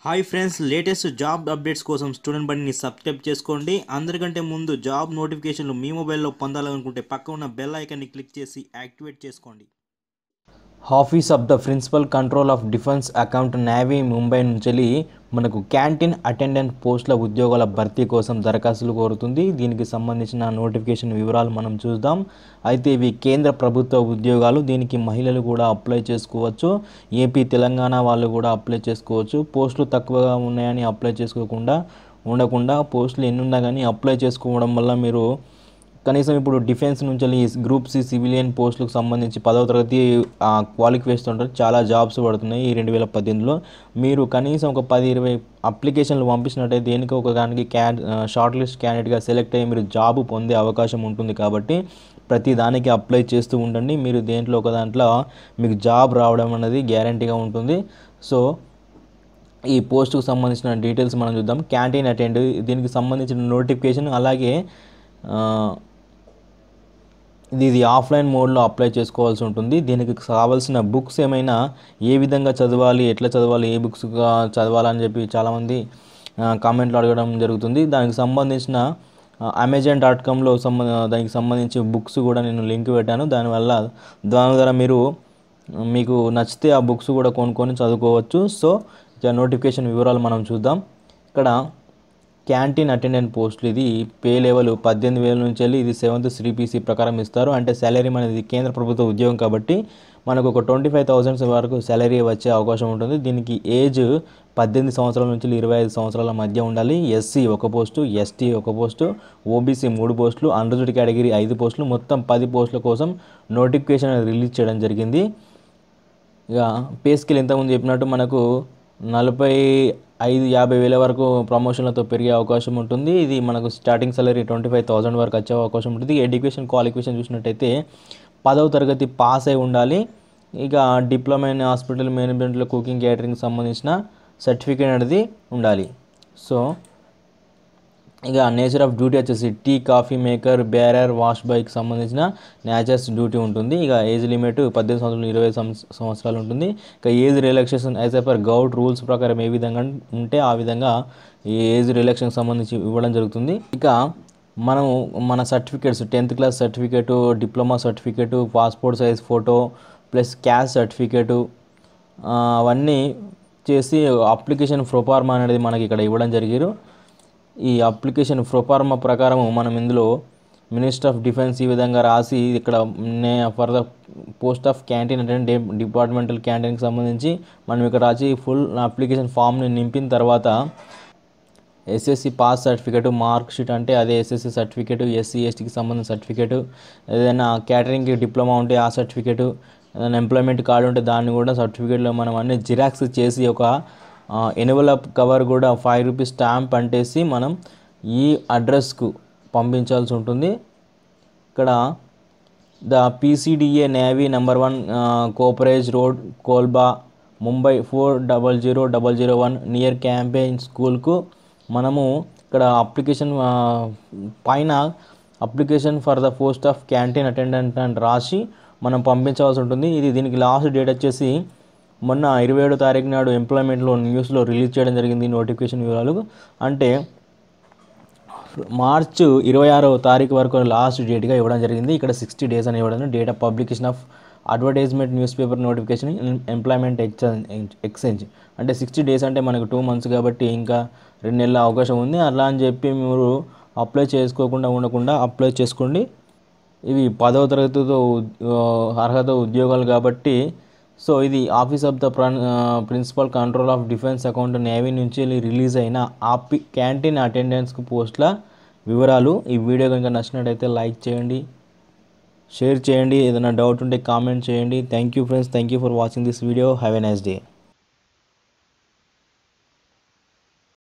hi friends latest job updates కోసం student బండిని subscribe చేసుకోండి అందరికంటే ముందు జాబ్ నోటిఫికేషన్లు మీ మొబైల్లో పొందాలనుకుంటే పక్క ఉన్న బెల్ ఐకాన్ని క్లిక్ చేసి యాక్టివేట్ చేసుకోండి office of the principal controller of defence account navy Mumbai నుంచి మనకు క్యాంటీన్ అటెండెంట్ పోస్టుల ఉద్యోగాల భర్తీ కోసం దరఖాస్తులు కోరుతుంది దీనికి సంబంధించిన నోటిఫికేషన్ వివరాలు మనం చూద్దాం అయితే ఇవి కేంద్ర ప్రభుత్వ ఉద్యోగాలు దీనికి మహిళలు కూడా అప్లై చేసుకోవచ్చు ఏపీ తెలంగాణ వాళ్ళు కూడా అప్లై చేసుకోవచ్చు పోస్టులు తక్కువగా ఉన్నాయని అప్లై చేసుకోకుండా ఉండకుండా పోస్టులు ఎన్ని ఉన్నా కానీ అప్లై చేసుకోవడం వల్ల మీరు కనీసం ఇప్పుడు డిఫెన్స్ నుంచి వెళ్ళి గ్రూప్ సి సివిలియన్ పోస్టులకు సంబంధించి పదవ తరగతి క్వాలిఫికేషన్ ఉంటారు చాలా జాబ్స్ పడుతున్నాయి ఈ రెండు వేల పద్దెనిమిదిలో మీరు కనీసం ఒక పది ఇరవై అప్లికేషన్లు పంపించినట్టయితే దేనికి ఒక దానికి క్యాన్ షార్ట్ లిస్ట్ క్యాండిడేట్గా సెలెక్ట్ అయ్యి మీరు జాబ్ పొందే అవకాశం ఉంటుంది కాబట్టి ప్రతి దానికి అప్లై చేస్తూ ఉండండి మీరు దేంట్లో ఒక దాంట్లో మీకు జాబ్ రావడం అనేది గ్యారంటీగా ఉంటుంది సో ఈ పోస్టుకు సంబంధించిన డీటెయిల్స్ మనం చూద్దాం క్యాంటీన్ అటెండ్ దీనికి సంబంధించిన నోటిఫికేషన్ అలాగే ఆ, ఇది ఇది ఆఫ్లైన్ మోడ్లో అప్లై చేసుకోవాల్సి ఉంటుంది దీనికి కావాల్సిన బుక్స్ ఏమైనా ఏ విధంగా చదవాలి ఎట్లా చదవాలి ఏ బుక్స్గా చదవాలని చెప్పి చాలామంది ఆ, కామెంట్లు అడగడం జరుగుతుంది దానికి సంబంధించిన అమెజాన్ డాట్ కామ్లో సంబంధ దానికి సంబంధించి బుక్స్ కూడా నేను లింక్ పెట్టాను దానివల్ల దాని ద్వారా మీరు మీకు నచ్చితే ఆ బుక్స్ కూడా కొనుక్కొని చదువుకోవచ్చు సో ఇక నోటిఫికేషన్ వివరాలు మనం చూద్దాం ఇక్కడ క్యాంటీన్ అటెండెంట్ పోస్టులు ఇది పే లెవెల్ పద్దెనిమిది వేల నుంచి వెళ్ళి ఇది సెవెంత్ శ్రీపీసీ ప్రకారం ఇస్తారు అంటే శాలరీ అనేది కేంద్ర ప్రభుత్వ ఉద్యోగం కాబట్టి మనకు ఒక ట్వంటీ ఫైవ్ థౌసండ్స్ వరకు శాలరీ వచ్చే అవకాశం ఉంటుంది దీనికి ఏజ్ పద్దెనిమిది సంవత్సరాల నుంచి ఇరవై ఐదు సంవత్సరాల మధ్య ఉండాలి ఎస్సీ ఒక పోస్టు ఎస్టీ ఒక పోస్టు ఓబీసీ మూడు పోస్టులు అన్రిజర్డ్ కేటగిరీ ఐదు పోస్టులు మొత్తం పది పోస్టుల కోసం నోటిఫికేషన్ అనేది రిలీజ్ చేయడం జరిగింది ఇక పే స్కేల్ ఇంతకుముందు చెప్పినట్టు మనకు నలభై ఐదు యాభై వేల వరకు ప్రమోషన్లతో పెరిగే అవకాశం ఉంటుంది ఇది మనకు starting salary twenty five thousand వరకు వచ్చే అవకాశం ఉంటుంది ఎడ్యుకేషన్ క్వాలిఫికేషన్ చూసినట్టయితే పదవ తరగతి పాస్ అయి ఉండాలి ఇక డిప్లొమా ఇన్ హాస్పిటల్ మేనేజ్మెంట్లో కుకింగ్ క్యాటరింగ్ సంబంధించిన సర్టిఫికేట్ అనేది ఉండాలి సో ఇక నేచర్ ఆఫ్ డ్యూటీ వచ్చేసి tea coffee maker bearer wash bike సంబంధించిన నేచర్స్ డ్యూటీ ఉంటుంది ఇక ఏజ్ లిమిట్ పద్దెనిమిది సంవత్సరాలు ఇరవై సంవత్స- సంవత్సరాలు ఉంటుంది ఇక age relaxation as per govt rules ప్రకారం ఏ విధంగా ఉంటే ఆ విధంగా ఈ ఏజ్ రిలాక్సేషన్ సంబంధించి ఇవ్వడం జరుగుతుంది ఇక మనము మన certificates tenth class certificate diploma certificate passport size photo plus caste certificate ఆ, అవన్నీ చేసి అప్లికేషన్ ప్రొఫార్మా అనేది మనకి ఇక్కడ ఇవ్వడం జరిగారు ఈ అప్లికేషన్ ప్రొఫార్మా ప్రకారం మనం ఇందులో మినిస్టర్ ఆఫ్ డిఫెన్స్ ఈ విధంగా రాసి ఇక్కడ నే for the post of canteen అంటే డిపార్ట్మెంటల్ క్యాంటీన్కి సంబంధించి మనం ఇక్కడ రాసి ఫుల్ అప్లికేషన్ ఫామ్ని నింపిన తర్వాత SSC pass certificate mark sheet అంటే అదే ఎస్ఎస్సి సర్టిఫికేట్ ఎస్సీ ఎస్టీకి సంబంధించిన సర్టిఫికేట్ ఏదైనా క్యాటరింగ్కి డిప్లొమా ఉంటే ఆ సర్టిఫికేట్ ఏదైనా ఎంప్లాయ్మెంట్ కార్డు ఉంటే దాన్ని కూడా సర్టిఫికేట్లో మనం అన్ని జిరాక్స్ చేసి ఒక ఎన్వలప్ కవర్ కూడా ఫైవ్ రూపీస్ స్టాంప్ అంటేసి మనం ఈ అడ్రస్కు పంపించాల్సి ఉంటుంది ఇక్కడ the PCDA navy number one cooperage road Colaba Mumbai four double zero double zero one near Campion స్కూల్కు మనము ఇక్కడ అప్లికేషన్ ఆ, పైన application for the post of canteen attendant అని రాసి మనం పంపించవలసి ఉంటుంది ఇది దీనికి లాస్ట్ డేట్ వచ్చేసి మొన్న ఇరవై ఏడో తారీఖు నాడు ఎంప్లాయ్మెంట్లో న్యూస్లో రిలీజ్ చేయడం జరిగింది నోటిఫికేషన్ వివరాలు అంటే మార్చ్ ఇరవై ఆరో తారీఖు వరకు లాస్ట్ డేట్గా ఇవ్వడం జరిగింది ఇక్కడ సిక్స్టీ డేస్ అని ఇవ్వడం date of publication of advertisement news paper notification employment exchange exchange అంటే సిక్స్టీ డేస్ అంటే మనకు టూ మంత్స్ కాబట్టి ఇంకా రెండు నెలల అవకాశం ఉంది అలా అని చెప్పి మీరు అప్లై చేసుకోకుండా ఉండకుండా అప్లై చేసుకోండి ఇవి పదవ తరగతితో ఉద్- ఆ, అర్హత ఉద్యోగాలు కాబట్టి సో ఇది office of the principal controller of defence account navy నుంచి రిలీజ్ అయిన ఆపి క్యాంటీన్ అటెండెన్స్కి పోస్టుల వివరాలు ఈ వీడియో కనుక నచ్చినట్టయితే లైక్ చేయండి షేర్ చేయండి ఏదైనా డౌట్ ఉంటే కామెంట్ చేయండి thank you friends thank you for watching this video have a nice day